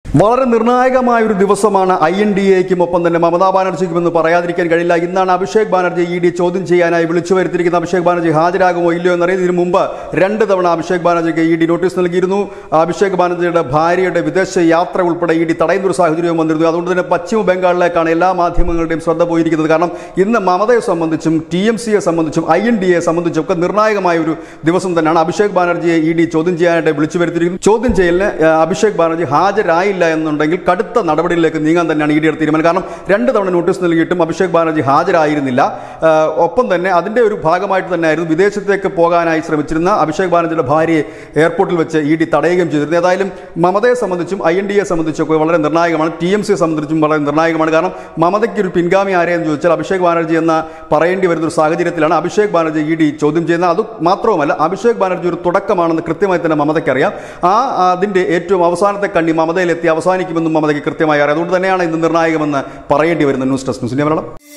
വളരെ നിർണായകമായ ഒരു ദിവസമാണ് ഐ എൻ ഡി എക്കും ഒപ്പം തന്നെ മമതാ ബാനർജിക്കും എന്ന് പറയാതിരിക്കാൻ കഴിയില്ല ഇന്നാണ് അഭിഷേക് ബാനർജി ഇ ഡി ചോദ്യം ചെയ്യാനായി വിളിച്ചു വരുത്തിയിരിക്കുന്ന അഭിഷേക് ബാനർജി ഹാജരാകുമോ ഇല്ലയോ എന്നറിയാം ഇതിനു മുമ്പ് രണ്ട് തവണ അഭിഷേക് ബാനർജിക്ക് ഇ ഡി നോട്ടീസ് നൽകിയിരുന്നു അഭിഷേക് ബാനർജിയുടെ ഭാര്യയുടെ വിദേശ യാത്ര ഉൾപ്പെടെ ഇ ഡി തടയുന്ന ഒരു സാഹചര്യവും വന്നിരുന്നു അതുകൊണ്ട് തന്നെ പശ്ചിമ ബംഗാളിലേക്കാണ് എല്ലാ മാധ്യമങ്ങളുടെയും ശ്രദ്ധ പോയിരിക്കുന്നത് കാരണം ഇന്ന് മമതയെ സംബന്ധിച്ചും ടി എം സിയെ സംബന്ധിച്ചും ഐ എൻ ഡി എ സംബന്ധിച്ചും ഒക്കെ നിർണായകമായ ഒരു ദിവസം തന്നെയാണ് അഭിഷേക് ബാനർജിയെ ഇ ഡി ചോദ്യം ചെയ്യാനായിട്ട് വിളിച്ചു വരുത്തിയിരിക്കുന്നത് ചോദ്യം ചെയ്യലിന് ആ, അഭിഷേക് ബാനർജി ഹാജരായില്ല എന്നുണ്ടെങ്കിൽ കടുത്ത നടപടിയിലേക്ക് നീങ്ങാൻ തന്നെയാണ് ഇ ഡിയുടെ തീരുമാനം കാരണം രണ്ട് തവണ നോട്ടീസ് നൽകിയിട്ടും അഭിഷേക് ബാനർജി ഹാജരായിരുന്നില്ല ആ, ഒപ്പം തന്നെ അതിന്റെ ഒരു ഭാഗമായിട്ട് തന്നെയായിരുന്നു വിദേശത്തേക്ക് പോകാനായി ശ്രമിച്ചിരുന്ന അഭിഷേക് ബാനർജിയുടെ ഭാര്യയെ എയർപോർട്ടിൽ വെച്ച് ഇ ഡി തടയുകയും ചെയ്തിരുന്നു ഏതായാലും മമതയെ സംബന്ധിച്ചും ഐ എൻ ഡി എ സംബന്ധിച്ചൊക്കെ വളരെ നിർണായകമാണ് ടി എം സിയെ സംബന്ധിച്ചും വളരെ നിർണായകമാണ് കാരണം മമതയ്ക്ക് ഒരു പിൻഗാമി ആരെയെന്ന് ചോദിച്ചാൽ അഭിഷേക് ബാനർജി എന്ന പറയേണ്ടി വരുന്ന ഒരു സാഹചര്യത്തിലാണ് അഭിഷേക് ബാനർജി ഇ ഡി ചോദ്യം ചെയ്യുന്നത് അത് മാത്രവുമല്ല അഭിഷേക് ബാനർജി ഒരു തുടക്കമാണെന്ന് കൃത്യമായി തന്നെ മമതയ്ക്ക് അറിയാം ആ അതിന്റെ ഏറ്റവും അവസാനത്തെ കണ്ണി മമതയിലെത്തി അവസാനിക്കുമെന്നും മമതയ്ക്ക് കൃത്യമായി അറിയാം അതുകൊണ്ട് തന്നെയാണ് ഇന്ന് നിർണായകമെന്ന് പറയേണ്ടി വരുന്നത് news desk news India Malayalam